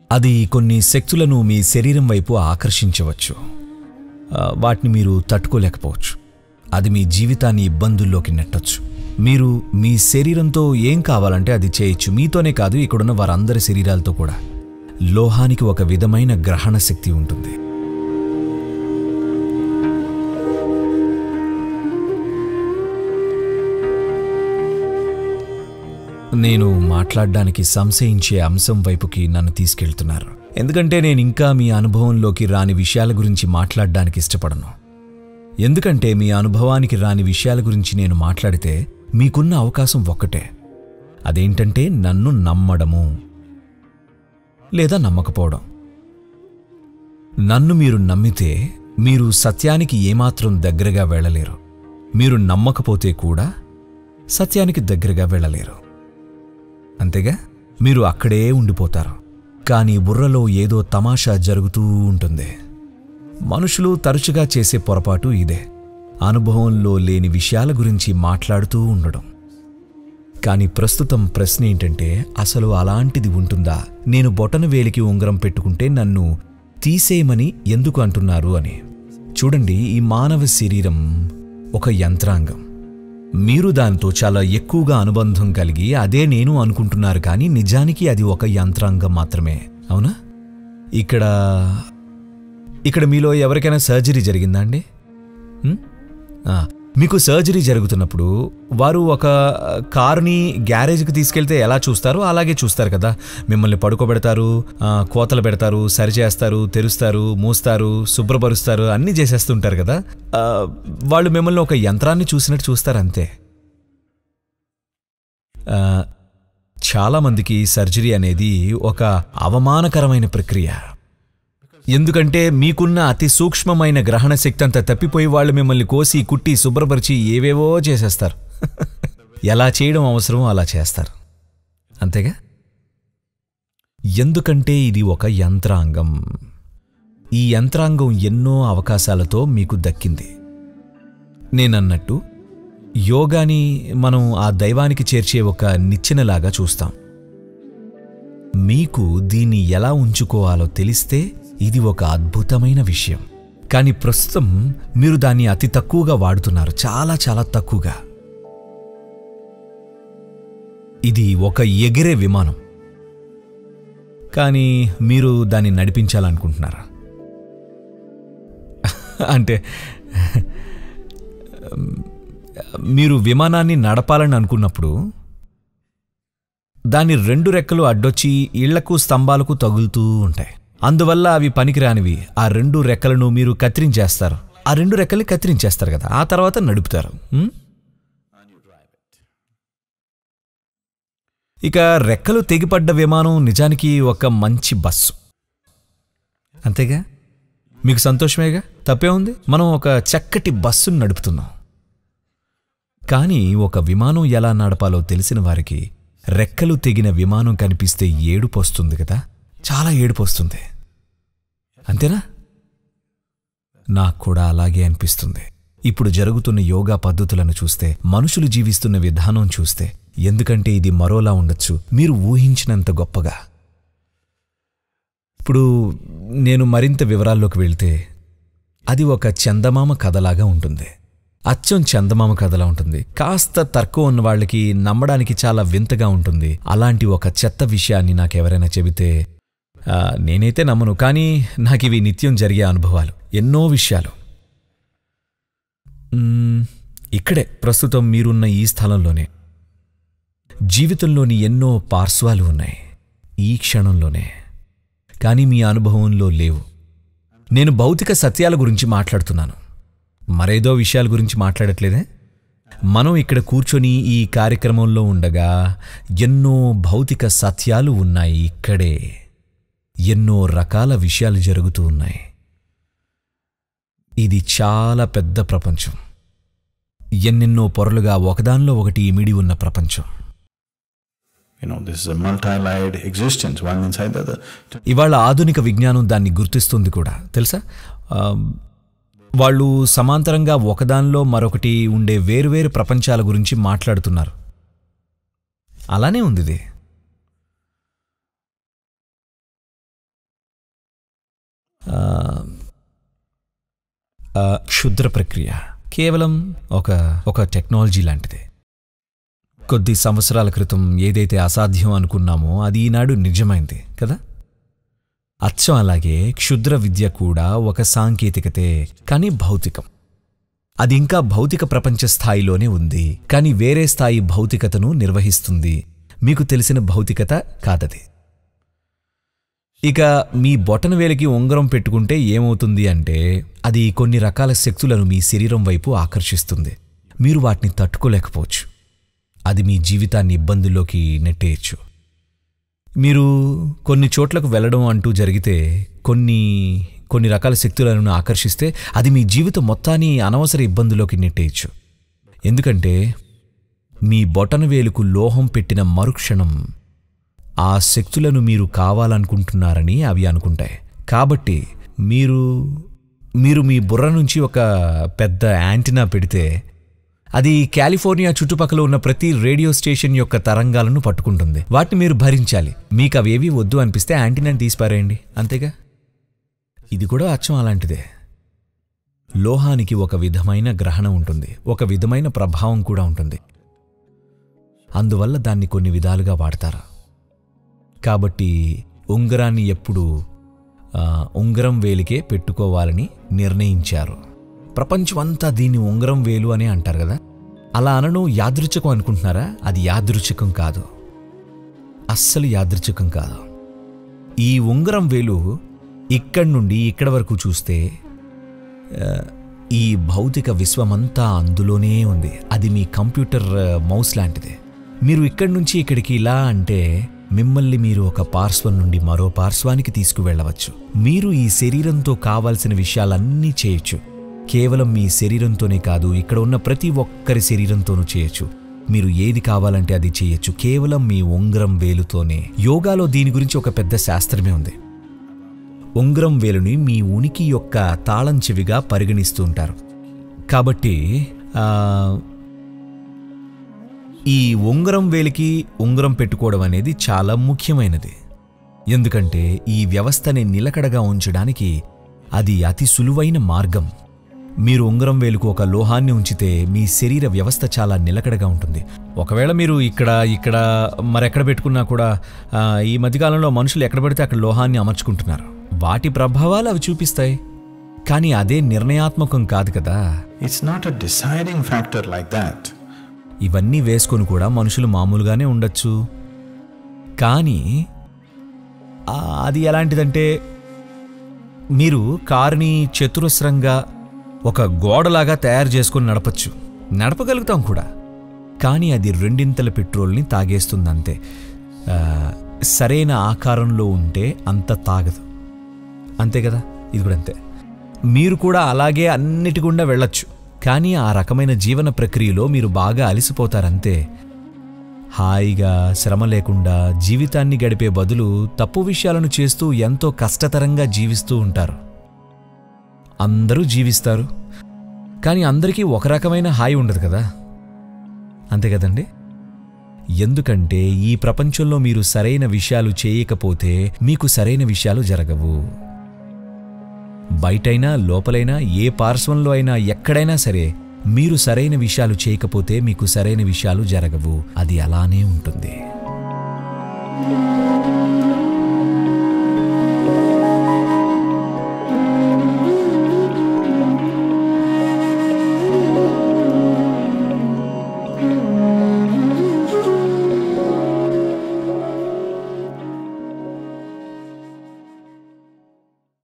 అది కొన్ని శక్తులను మీ శరీరం వైపు ఆకర్షించవచ్చు ఆ, వాటిని మీరు తట్టుకోలేకపోవచ్చు అది మీ జీవితాన్ని ఇబ్బందుల్లోకి నెట్టొచ్చు మీరు మీ శరీరంతో ఏం కావాలంటే అది చేయొచ్చు మీతోనే కాదు ఇక్కడున్న వారందరి శరీరాలతో కూడా లోహానికి ఒక విధమైన గ్రహణ శక్తి ఉంటుంది నేను మాట్లాడడానికి సంశయించే అంశం వైపుకి నన్ను తీసుకెళ్తున్నారు ఎందుకంటే నేను ఇంకా మీ అనుభవంలోకి రాని విషయాల గురించి మాట్లాడడానికి ఇష్టపడను ఎందుకంటే మీ అనుభవానికి రాని విషయాల గురించి నేను మాట్లాడితే మీకున్న అవకాశం ఒక్కటే అదేంటంటే నన్ను నమ్మడము లేదా నమ్మకపోవడం నన్ను మీరు నమ్మితే మీరు సత్యానికి ఏమాత్రం దగ్గరగా వెళ్ళలేరు మీరు నమ్మకపోతే కూడా సత్యానికి దగ్గరగా వెళ్ళలేరు అంతేగా మీరు అక్కడే ఉండిపోతారు కానీ బుర్రలో ఏదో తమాషా జరుగుతూ ఉంటుంది మనుషులు తరచుగా చేసే పొరపాటు ఇదే అనుభవంలో లేని విషయాల గురించి మాట్లాడుతూ ఉండడం కానీ ప్రస్తుతం ప్రశ్న ఏంటంటే అసలు అలాంటిది ఉంటుందా నేను బొటన వేలికి ఉంగరం పెట్టుకుంటే నన్ను తీసేయమని ఎందుకు అంటున్నారు అని చూడండి ఈ మానవ శరీరం ఒక యంత్రాంగం మీరు దానితో చాలా ఎక్కువగా అనుబంధం కలిగి అదే నేను అనుకుంటున్నారు కానీ నిజానికి అది ఒక యంత్రాంగం మాత్రమే అవునా ఇక్కడ ఇక్కడ మీలో ఎవరికైనా సర్జరీ జరిగిందా అండి ఉం? ఆ, మీకు సర్జరీ జరుగుతున్నప్పుడు వారు ఒక కారుని గ్యారేజ్కి తీసుకెళ్తే ఎలా చూస్తారో అలాగే చూస్తారు కదా మిమ్మల్ని పడుకోబెడతారు ఆ, కోతలు పెడతారు సరిచేస్తారు తెరుస్తారు మూస్తారు శుభ్రపరుస్తారు అన్నీ చేసేస్తుంటారు కదా ఆ, వాళ్ళు మిమ్మల్ని ఒక యంత్రాన్ని చూసినట్టు చూస్తారు అంతే ఆ, చాలామందికి సర్జరీ అనేది ఒక అవమానకరమైన ప్రక్రియ ఎందుకంటే మీకున్న అతి సూక్ష్మమైన గ్రహణ శక్తి అంతా తప్పిపోయి వాళ్ళు మిమ్మల్ని కోసి కుట్టి శుభ్రపరిచి ఏవేవో చేసేస్తారు ఎలా చేయడం అవసరమో అలా చేస్తారు అంతేగా ఎందుకంటే ఇది ఒక యంత్రాంగం ఈ యంత్రాంగం ఎన్నో అవకాశాలతో మీకు దక్కింది నేనన్నట్టు యోగాని మనం ఆ దైవానికి చేర్చే ఒక నిచ్చెనలాగా చూస్తాం మీకు దీన్ని ఎలా ఉంచుకోవాలో తెలిస్తే ఇది ఒక అద్భుతమైన విషయం కానీ ప్రస్తుతం మీరు దాన్ని అతి తక్కువగా వాడుతున్నారు చాలా చాలా తక్కువగా ఇది ఒక ఎగిరే విమానం కానీ మీరు దాన్ని నడిపించాలనుకుంటున్నారా అంటే మీరు విమానాన్ని నడపాలని అనుకున్నప్పుడు దాని రెండు రెక్కలు అడ్డొచ్చి ఇళ్లకు స్తంభాలకు తగులుతూ ఉంటాయి అందువల్ల అవి పనికిరానివి ఆ రెండు రెక్కలను మీరు కత్తిరించేస్తారు ఆ రెండు రెక్కల్ని కత్తిరించేస్తారు కదా ఆ తర్వాత నడుపుతారు ఉం? ఇక రెక్కలు తెగిపడ్డ విమానం నిజానికి ఒక మంచి బస్సు అంతేగా మీకు సంతోషమేగా తప్పే ఉంది మనం ఒక చక్కటి బస్సును నడుపుతున్నాం కానీ ఒక విమానం ఎలా నడపాలో తెలిసిన వారికి రెక్కలు తెగిన విమానం కనిపిస్తే ఏడుపు వస్తుంది కదా చాలా ఏడుపు వస్తుంది అంతేనా నాకు కూడా అలాగే అనిపిస్తుంది ఇప్పుడు జరుగుతున్న యోగా పద్ధతులను చూస్తే మనుషులు జీవిస్తున్న విధానం చూస్తే ఎందుకంటే ఇది మరోలా ఉండొచ్చు మీరు ఊహించినంత గొప్పగా ఇప్పుడు నేను మరింత వివరాల్లోకి వెళ్తే అది ఒక చందమామ కథలాగా ఉంటుంది అచ్చం చందమామ కథలా ఉంటుంది కాస్త తర్కం ఉన్న వాళ్ళకి నమ్మడానికి చాలా వింతగా ఉంటుంది అలాంటి ఒక చెత్త విషయాన్ని నాకెవరైనా చెబితే ఆ, నేనైతే నమ్మను కానీ నాకు ఇవి నిత్యం జరిగే అనుభవాలు ఎన్నో విషయాలు మ్మ్, ఇక్కడే ప్రస్తుతం మీరున్న ఈ స్థలంలోనే జీవితంలోని ఎన్నో పార్శ్వాలు ఉన్నాయి ఈ క్షణంలోనే కానీ మీ అనుభవంలో లేవు నేను భౌతిక సత్యాల గురించి మాట్లాడుతున్నాను మరేదో విషయాల గురించి మాట్లాడట్లేదే మనం ఇక్కడ కూర్చొని ఈ కార్యక్రమంలో ఉండగా ఎన్నో భౌతిక సత్యాలు ఉన్నాయి ఇక్కడే ఎన్నో రకాల విషయాలు జరుగుతూ ఉన్నాయి ఇది చాలా పెద్ద ప్రపంచం ఎన్నెన్నో పొరలుగా ఒకదానిలో ఒకటి ఇమిడి ఉన్న ప్రపంచం You know, this is a multi-layered existence, one inside the other. ఇవాళ ఆధునిక విజ్ఞానం దాన్ని గుర్తిస్తుంది కూడా తెలుసా ఆ, వాళ్ళు సమాంతరంగా ఒకదానిలో మరొకటి ఉండే వేరువేరు ప్రపంచాల గురించి మాట్లాడుతున్నారు అలానే ఉంది ఇది ఆ, ఆ, క్షుద్ర ప్రక్రియ కేవలం ఒక ఒక టెక్నాలజీ లాంటిది కొద్ది సంవత్సరాల క్రితం ఏదైతే అసాధ్యం అనుకున్నామో అది ఈనాడు నిజమైంది కదా అచ్చం అలాగే క్షుద్ర విద్య కూడా ఒక సాంకేతికతే కానీ భౌతికం అది ఇంకా భౌతిక ప్రపంచ స్థాయిలోనే ఉంది కానీ వేరే స్థాయి భౌతికతను నిర్వహిస్తుంది మీకు తెలిసిన భౌతికత కాదది ఇక మీ బొటన వేలికి ఉంగరం పెట్టుకుంటే ఏమవుతుంది అంటే అది కొన్ని రకాల శక్తులను మీ శరీరం వైపు ఆకర్షిస్తుంది మీరు వాటిని తట్టుకోలేకపోవచ్చు అది మీ జీవితాన్ని ఇబ్బందుల్లోకి నెట్టేయచ్చు మీరు కొన్ని చోట్లకు వెళ్ళడం అంటూ జరిగితే కొన్ని కొన్ని రకాల శక్తులను ఆకర్షిస్తే అది మీ జీవితం మొత్తాన్ని అనవసర ఇబ్బందులోకి నెట్టేయచ్చు ఎందుకంటే మీ బొటన వేలుకు లోహం పెట్టిన మరుక్షణం ఆ శక్తులను మీరు కావాలనుకుంటున్నారని అవి అనుకుంటాయి కాబట్టి మీరు మీరు మీ బుర్ర నుంచి ఒక పెద్ద యాంటినా పెడితే అది కాలిఫోర్నియా చుట్టుపక్కల ఉన్న ప్రతి రేడియో స్టేషన్ యొక్క తరంగాలను పట్టుకుంటుంది వాటిని మీరు భరించాలి మీకు అవేవి వద్దు అనిపిస్తే యాంటీనాని తీసిపారేయండి అంతేగా ఇది కూడా అచ్చం అలాంటిదే లోహానికి ఒక విధమైన గ్రహణం ఉంటుంది ఒక విధమైన ప్రభావం కూడా ఉంటుంది అందువల్ల దాన్ని కొన్ని విధాలుగా వాడతారు కాబట్టి ఉంగరాన్ని ఎప్పుడు ఆ, ఉంగరం వేలికే పెట్టుకోవాలని నిర్ణయించారు ప్రపంచమంతా దీన్ని ఉంగరం వేలు అని అంటారు కదా అలా అనను యాదృచ్ఛికం అనుకుంటున్నారా అది యాదృచ్ఛికం కాదు అస్సలు యాదృచ్ఛికం కాదు ఈ ఉంగరం వేలు ఇక్కడి నుండి ఇక్కడ వరకు చూస్తే ఆ, ఈ భౌతిక విశ్వమంతా అందులోనే ఉంది అది మీ కంప్యూటర్ ఆ, మౌస్ లాంటిదే మీరు ఇక్కడి నుంచి ఇక్కడికి ఇలా అంటే మిమ్మల్ని మీరు ఒక పార్శ్వం నుండి మరో పార్శ్వానికి తీసుకువెళ్ళవచ్చు మీరు ఈ శరీరంతో కావాల్సిన విషయాలన్నీ చేయొచ్చు కేవలం మీ శరీరంతోనే కాదు ఇక్కడ ఉన్న ప్రతి ఒక్కరి శరీరంతోనూ చేయొచ్చు మీరు ఏది కావాలంటే అది చేయొచ్చు కేవలం మీ ఉంగరం వేలుతోనే యోగాలో దీని గురించి ఒక పెద్ద శాస్త్రమే ఉంది ఉంగరం వేలుని మీ ఉనికి యొక్క తాళం చెవిగా పరిగణిస్తూ ఉంటారు కాబట్టి ఆ, ఈ ఉంగరం వేలికి ఉంగరం పెట్టుకోవడం అనేది చాలా ముఖ్యమైనది ఎందుకంటే ఈ వ్యవస్థని నిలకడగా ఉంచడానికి అది అతి సులువైన మార్గం మీరు ఉంగరం వేలుకు ఒక లోహాన్ని ఉంచితే మీ శరీర వ్యవస్థ చాలా నిలకడగా ఉంటుంది ఒకవేళ మీరు ఇక్కడ ఇక్కడ మరెక్కడ పెట్టుకున్నా కూడా ఆ, ఈ మధ్యకాలంలో మనుషులు ఎక్కడ పడితే అక్కడ లోహాన్ని అమర్చుకుంటున్నారు వాటి ప్రభావాలు అవి చూపిస్తాయి కానీ అదే నిర్ణయాత్మకం కాదు కదా It's not a deciding factor like that. ఇవన్నీ వేసుకొని కూడా మనుషులు మామూలుగానే ఉండొచ్చు కానీ ఆ, అది ఎలాంటిదంటే మీరు కారుని చతురస్రంగా ఒక గోడలాగా తయారు చేసుకొని నడపచ్చు నడపగలుగుతాం కూడా కానీ అది రెండింతల పెట్రోల్ని తాగేస్తుంది ఆ, సరైన ఆకారంలో ఉంటే అంత తాగదు అంతే కదా ఇది కూడా అంతే మీరు కూడా అలాగే అన్నిటి గుండా వెళ్ళొచ్చు కానీ ఆ రకమైన జీవన ప్రక్రియలో మీరు బాగా అలసిపోతారంతే హాయిగా శ్రమ లేకుండా జీవితాన్ని గడిపే బదులు తప్పు విషయాలను చేస్తూ ఎంతో కష్టతరంగా జీవిస్తూ ఉంటారు అందరూ జీవిస్తారు కానీ అందరికీ ఒక రకమైన హాయి ఉండదు కదా అంతే కదండి ఎందుకంటే ఈ ప్రపంచంలో మీరు సరైన విషయాలు చేయకపోతే మీకు సరైన విషయాలు జరగవు బయటైనా లోపలైనా ఏ పార్శ్వంలో అయినా ఎక్కడైనా సరే మీరు సరైన విషయాలు చేయకపోతే మీకు సరైన విషయాలు జరగవు అది అలానే ఉంటుంది